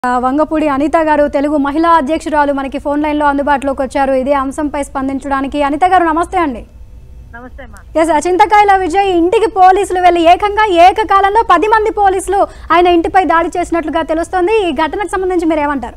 ఆ, వంగపూడి అనిత గారు తెలుగు మహిళా అధ్యక్షురాలు మనకి ఫోన్ లైన్లో అందుబాటులోకి వచ్చారు ఇదే అంశంపై స్పందించడానికి అనిత గారు నమస్తే అండి నమస్తే అమ్మా ఎస్ చింతకాయల విజయ్ ఇంటికి పోలీసులు వెళ్ళి ఏకంగా ఏకకాలంలో పది మంది పోలీసులు ఆయన ఇంటిపై దాడి చేసినట్లుగా తెలుస్తోంది ఈ ఘటనకు సంబంధించి మీరు ఏమంటారు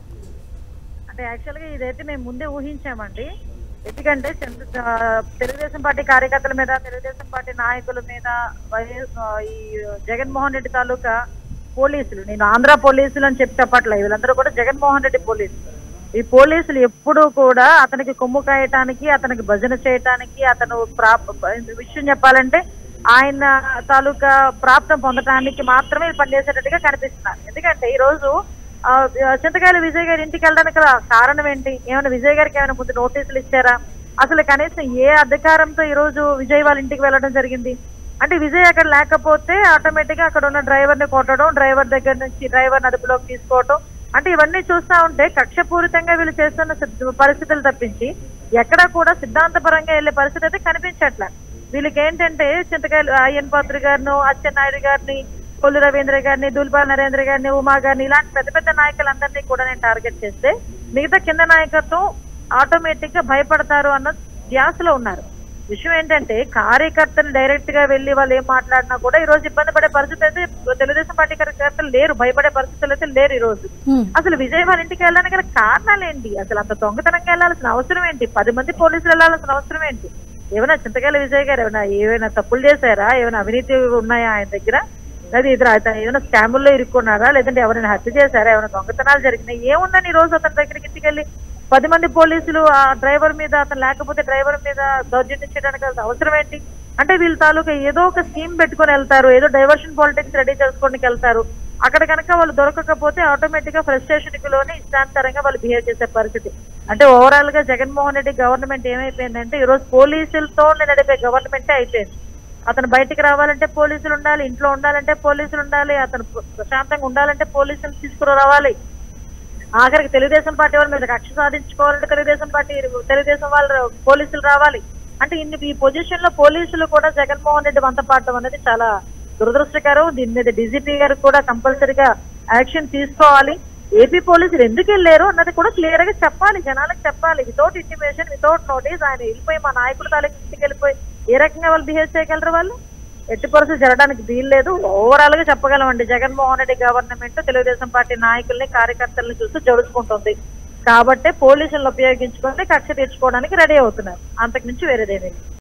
అంటే యాక్చువల్గా ఇదైతే మేము ముందే ఊహించామండి ఎందుకంటే చంద్ర- ఆ, తెలుగుదేశం పార్టీ కార్యకర్తల మీద తెలుగుదేశం పార్టీ నాయకుల మీద వైఎస్ ఆ, ఈ జగన్మోహన్ రెడ్డి తాలూకా పోలీసులు నేను ఆంధ్ర పోలీసులు అని చెప్పి చెప్పట్లేదు వీళ్ళందరూ కూడా జగన్మోహన్ రెడ్డి పోలీసులు ఈ పోలీసులు ఎప్పుడూ కూడా అతనికి కొమ్ము కాయటానికి అతనికి భజన చేయటానికి అతను ప్రాప్ విషయం చెప్పాలంటే ఆయన తాలూకా ప్రాప్తం పొందటానికి మాత్రమే పనిచేసేటట్టుగా కనిపిస్తున్నారు ఎందుకంటే ఈ రోజు ఆ, చింతకాయల విజయ్ గారి ఇంటికి వెళ్ళడానికి గల కారణం ఏంటి ఏమైనా విజయ్ గారికి ఏమైనా ముందు నోటీసులు ఇచ్చారా అసలు కనీసం ఏ అధికారంతో ఈ రోజు విజయ్ వాళ్ళ ఇంటికి వెళ్ళడం జరిగింది అంటే విజయ్ అక్కడ లేకపోతే ఆటోమేటిక్ గా అక్కడ ఉన్న డ్రైవర్ ని కొట్టడం డ్రైవర్ దగ్గర నుంచి డ్రైవర్ అదుపులోకి తీసుకోవడం అంటే ఇవన్నీ చూస్తా ఉంటే కక్షపూరితంగా వీళ్ళు చేస్తున్న సిద్ధ- పరిస్థితులు తప్పించి ఎక్కడా కూడా సిద్ధాంతపరంగా వెళ్ళే పరిస్థితి అయితే కనిపించట్లే వీళ్ళకి ఏంటంటే చింతకాయలు అయ్యన్ పాత్రి గారిను అచ్చెన్నాయుడు గారిని కొల్లు రవీంద్ర గారిని దుల్పాల్ నరేంద్ర గారిని ఉమా గారిని ఇలాంటి పెద్ద పెద్ద నాయకులందరినీ కూడా నేను టార్గెట్ చేస్తే మిగతా కింద నాయకత్వం ఆటోమేటిక్ గా భయపడతారు అన్న ధ్యాసలో ఉన్నారు విషయం ఏంటంటే కార్యకర్తలు డైరెక్ట్ గా వెళ్ళి వాళ్ళు ఏం మాట్లాడినా కూడా ఈ రోజు ఇబ్బంది పడే పరిస్థితి అయితే తెలుగుదేశం పార్టీ కార్యకర్తలు లేరు భయపడే పరిస్థితులు అయితే లేరు ఈ రోజు హ్మ్. అసలు విజయ్ వాళ్ళ ఇంటికి వెళ్ళడానికి గల కారణాలు ఏంటి అసలు అంత దొంగతనంగా వెళ్ళాల్సిన అవసరం ఏంటి పది మంది పోలీసులు వెళ్ళాల్సిన అవసరం ఏంటి ఏమైనా చింతకాయల విజయ్ గారు ఏమైనా ఏమైనా తప్పులు చేశారా ఏమైనా అవినీతి ఉన్నాయా ఆయన దగ్గర లేదా ఇతర అతను ఏమైనా స్కాముల్లో ఇరుక్కున్నారా లేదంటే ఎవరైనా హత్య చేశారా ఏమైనా దొంగతనాలు జరిగినాయి ఏముందని ఈ రోజు అతని దగ్గరికి ఇంటికి వెళ్ళి పది మంది పోలీసులు ఆ డ్రైవర్ మీద అతను లేకపోతే డ్రైవర్ మీద దౌర్జన్యం చేయడానికి అసలు అవసరం ఏంటి అంటే వీళ్ళ తాలూకా ఏదో ఒక స్కీమ్ పెట్టుకొని వెళ్తారు ఏదో డైవర్షన్ పాలిటిక్స్ రెడీ చేసుకోవడానికి వెళ్తారు అక్కడ కనుక వాళ్ళు దొరకకపోతే ఆటోమేటిక్ గా ఫ్రస్ట్రేషన్ కి లోనే ఇష్టాంతరంగా వాళ్ళు బిహేవ్ చేసే పరిస్థితి అంటే ఓవరాల్ గా జగన్మోహన్ రెడ్డి గవర్నమెంట్ ఏమైపోయిందంటే ఈ రోజు పోలీసులతో నడిపే గవర్నమెంటే అయిపోయింది అతను బయటికి రావాలంటే పోలీసులు ఉండాలి ఇంట్లో ఉండాలంటే పోలీసులు ఉండాలి అతను ప్రశాంతంగా ఉండాలంటే పోలీసులు తీసుకురావాలి ఆఖరికి తెలుగుదేశం పార్టీ వాళ్ళ మీద కక్ష సాధించుకోవాలంటే తెలుగుదేశం పార్టీ తెలుగుదేశం వాళ్ళు పోలీసులు రావాలి అంటే ఇన్ని ఈ పొజిషన్ లో పోలీసులు కూడా జగన్మోహన్ రెడ్డి వంత పాడటం అనేది చాలా దురదృష్టకరం దీని మీద డీజీపీ గారు కూడా కంపల్సరీగా యాక్షన్ తీసుకోవాలి ఏపీ పోలీసులు ఎందుకు వెళ్ళారు అన్నది కూడా క్లియర్ గా చెప్పాలి జనాలకు చెప్పాలి వితౌట్ ఇంటిమేషన్ వితౌట్ నోటీస్ ఆయన వెళ్ళిపోయి మా నాయకుడు తాలూకు ఇంటికి వెళ్ళిపోయి ఏ రకంగా వాళ్ళు బిహేవ్ చేయగలరు వాళ్ళు ఎట్టి పరిస్థితి జరగడానికి వీల్లేదు ఓవరాల్ గా చెప్పగలమండి జగన్మోహన్ రెడ్డి గవర్నమెంట్ తెలుగుదేశం పార్టీ నాయకుల్ని కార్యకర్తల్ని చూస్తూ జడుచుకుంటుంది కాబట్టే పోలీసులను ఉపయోగించుకొని కక్ష తీర్చుకోవడానికి రెడీ అవుతున్నారు అంతకు మించి వేరేదేమీ లేదు